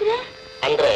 ಅಂದ್ರೆ ಅಂದ್ರೆ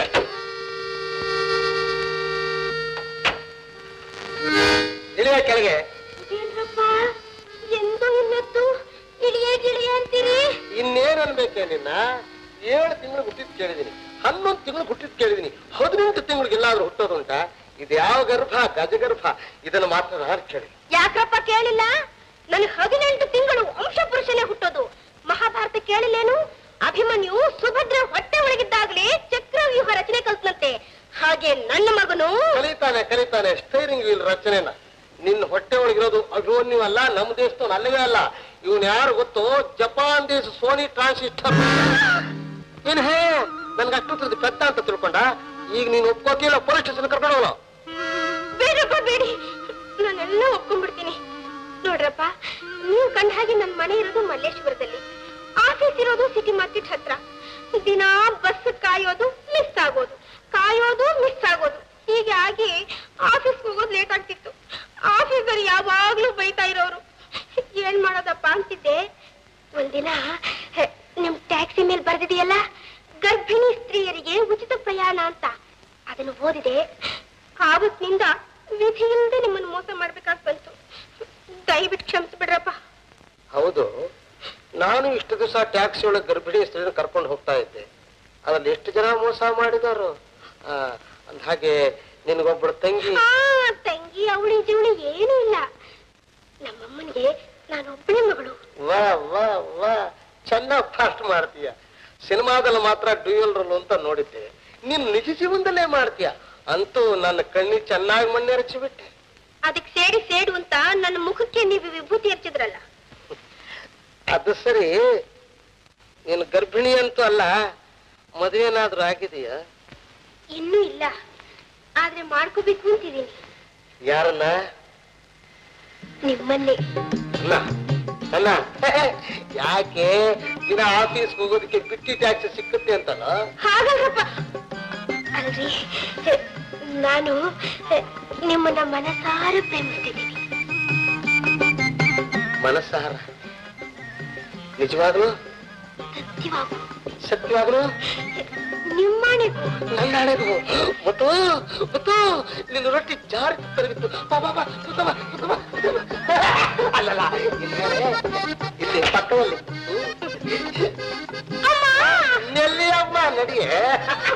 ಇಳಿಯ ಕೆಳಗೆ ಏನ್ರಪ್ಪ ಎಂದು ಇನ್ನತ್ತು ಇಳಿಯೇ ಗಿಳಿಯ ಅಂತೀರಿ ಇನ್ನೇನ್ ಅನ್ಬೇಕೆ ನಿನ್ನ ಏಳು ತಿಂಗಳು ಹುಟ್ಟಿದ್ ಕೇಳಿದೀನಿ ಹನ್ನೊಂದು ತಿಂಗಳು ಹುಟ್ಟಿದ್ ಕೇಳಿದೀನಿ ಹದಿನೆಂಟು ತಿಂಗಳಿಗೆ ಎಲ್ಲಾದ್ರೂ ಹುಟ್ಟೋದುಂಟ ಇದು ಯಾವ ಗರ್ಭ ಗಜಗರ್ಭ ಇದನ್ನು ಮಾತ್ರ ನಾನು ಕೇಳಿ ಯಾಕ್ರಪ್ಪ ಕೇಳಿಲ್ಲ ನನಗೆ ಹದಿನೆಂಟು ತಿಂಗಳು ವಂಶ ಪುರುಷನೇ ಹುಟ್ಟೋದು ಮಹಾಭಾರತ ಕೇಳಿಲ್ಲೇನು ಅಭಿಮನ್ಯು ಸುಭದ್ರ ಹೊಟ್ಟೆ ಒಳಗಿದ್ದಾಗಲೇ ಚಕ್ರವ್ಯೂಹ ರಚನೆ ಕಲ್ತನಂತೆ ಹಾಗೆ ನನ್ನ ಮಗನು ಕಲಿತಾನೆ ಕಲಿತಾನೆ ಸ್ಟೈರಿಂಗ್ ವೀಲ್ ರಚನೆನ ನಿನ್ನ ಹೊಟ್ಟೆ ಒಳಗಿರೋದು ಅಭಿಮನ್ಯು ಅಲ್ಲ ನಮ್ಮ ದೇಶದವನು ಅಲ್ಲವೇ ಅಲ್ಲ ಇವನ್ ಯಾರು ಗೊತ್ತೋ ಜಪಾನ್ ದೇಶ ಸೋನಿ ಟ್ರಾನ್ಸಿಸ್ಟರ್ ಏನ್ ಹೇ ನನ್ಗೆ ಅಷ್ಟು ಪೆದ್ದ ಅಂತ ತಿಳ್ಕೊಂಡ ಈಗ ನೀನು ಒಪ್ಕೋತಿಲ್ಲ ಪೊಲೀಸ್ ಸ್ಟೇಷನ್ ಕರ್ಕೊಂಡು ಹೋಗೋ ಬೇಡಪ್ಪ ಬೇಡಿ ನಾನೆಲ್ಲ ಒಪ್ಕೊಂಡ್ಬಿಡ್ತೀನಿ ನೋಡ್ರಪ್ಪ ನೀವು ಕಂಡ ಹಾಗೆ ನನ್ನ ಮನೆ ಇರೋದು ಮಲ್ಲೇಶ್ವರದಲ್ಲಿ ಆಫೀಸ್ ಇರೋದು ಸಿಟಿ ಮಾರ್ಕೆಟ್ ಹತ್ರ ದಿನಾ ಬಸ್ ಕಾಯೋದು ಮಿಸ್ ಆಗೋದು ಕಾಯೋದು ಮಿಸ್ ಆಗೋದು ಹೀಗೆ ಆಗಿ ಆಫೀಸ್ಗೆ ಹೋಗೋದು ಲೇಟ್ ಆಗ್ತಿತ್ತು ಆಫೀಸಲ್ಲಿ ಯಾವಾಗ್ಲೂ ಬೈತಾ ಇರೋರು ಏನ್ ಮಾಡೋದಪ್ಪ ಅಂತಿದ್ದೆ ಒಂದಿನ ಹೆ, ನಿಮ್ ಟ್ಯಾಕ್ಸಿ ಮೇಲೆ ಬರ್ದಿದೆಯಲ್ಲ ಗರ್ಭಿಣಿ ಸ್ತ್ರೀಯರಿಗೆ ಉಚಿತ ಪ್ರಯಾಣ ಅಂತ ಅದನ್ನು ಓದಿದೆ ಆವತ್ತಿನಿಂದ ವಿಧಿ ಇಲ್ಲದೆ ನಿಮ್ಮನ್ನು ಮೋಸ ಮಾಡ್ಬೇಕಾಗ್ ಬಂತು ದಯವಿಟ್ಟು ಕ್ಷಮಿಸ್ಬಿಡ್ರಪ್ಪ ಹೌದು ನಾನು ಇಷ್ಟು ದಿವಸ ಟ್ಯಾಕ್ಸಿ ಒಳಗೆ ಗರ್ಭಿಣಿ ಸ್ತ್ರೀನ ಕರ್ಕೊಂಡು ಹೋಗ್ತಾ ಇದ್ದೆ ಅದ್ರಲ್ಲಿ ಎಷ್ಟು ಜನ ಮೋಸ ಮಾಡಿದಾರು ಆ, ಅಂದ್ ಹಾಗೆ ನಿನಗೊಬ್ಬಳು ತಂಗಿ ಆ, ತಂಗಿ ಅವಳಿ ಜವಳಿ ಏನೂ ಇಲ್ಲ ನಮ್ಮಮ್ಮನಿಗೆ ನಾನೊಬ್ಬಳೇ ಮಗಳು ವಾ ವಾ ವಾ ಚೆನ್ನಾಗಿ ಫಾಸ್ಟ್ ಮಾಡ್ತೀಯ ಸಿನಿಮಾದಲ್ಲಿ ಮಾತ್ರ ಡ್ಯೂಯಲ್ ರೋಲ್ ಅಂತ ನೋಡಿದ್ದೆ ನೀನ್ ನಿಜ ಜೀವನದಲ್ಲೇ ಮಾಡ್ತೀಯ ಅಂತೂ ನನ್ನ ಕಣ್ಣಿ ಚೆನ್ನಾಗಿ ಮಣ್ಣೆರಚಿ ಬಿಟ್ಟೆ ಅದಕ್ಕೆ ಸೇಡಿ ಸೇಡು ಅಂತ ನನ್ನ ಮುಖಕ್ಕೆ ನೀವು ವಿಭೂತಿ ಹಚ್ಚಿದ್ರಲ್ಲ ಅದು ಸರಿ ನೀನು ಗರ್ಭಿಣಿ ಅಂತೂ ಅಲ್ಲ ಮದುವೆ ಏನಾದ್ರೂ ಆಗಿದೆಯಾ ಇನ್ನೂ ಇಲ್ಲ ಆದ್ರೆ ಮಾಡ್ಕೋಬೇಕು ಅಂತಿದ್ದೀನಿ ಯಾರನ್ನ ನಿಮ್ಮನ್ನೇ ಅಲ್ಲ ಅಲ್ಲ ಯಾಕೆ ದಿನ ಆಫೀಸ್ ಹೋಗೋದಕ್ಕೆ ಬಿಟ್ಟಿ ಟ್ಯಾಕ್ಸಿ ಸಿಕ್ಕುತ್ತೆ ಅಂತಲ್ಲ ಹಾಗಲ್ರಪ್ಪ ಅಲ್ರಿ ಹೆ, ನಾನು ಹೆ, ನಿಮ್ಮನ್ನ ಮನಸಾರ ಪ್ರೇಮಿಸ್ತಿದ್ದೀನಿ ಮನಸ್ಸಾರ ನಿಜವಾಗ್ಲು ಸತ್ಯವಾಗು ಸತ್ಯವಾಗ್ಲು ನಿಮ್ಮನೆಗೂ ನನ್ನ ಹಣೆಗೂ ಮುತ್ತು ಮುತ್ತು ನಿನ್ನ ರೊಟ್ಟಿ ಜಾರಿ ತರಗಿತ್ತು ಬಾ ಬಾ ಬಾ ಕೂತ್ಕೋ ಬಾ, ಕೂತ್ಕೋ ಬಾ, ಕೂತ್ಕೋ ಬಾ. ಅಲ್ಲಲ್ಲ ಇಲ್ಲಿ ಇಲ್ಲಿ ಪಕ್ಕದಲ್ಲಿ ಅಮ್ಮ ನೆಲ್ಲಿ ಅಮ್ಮ ನಡಿಯೇ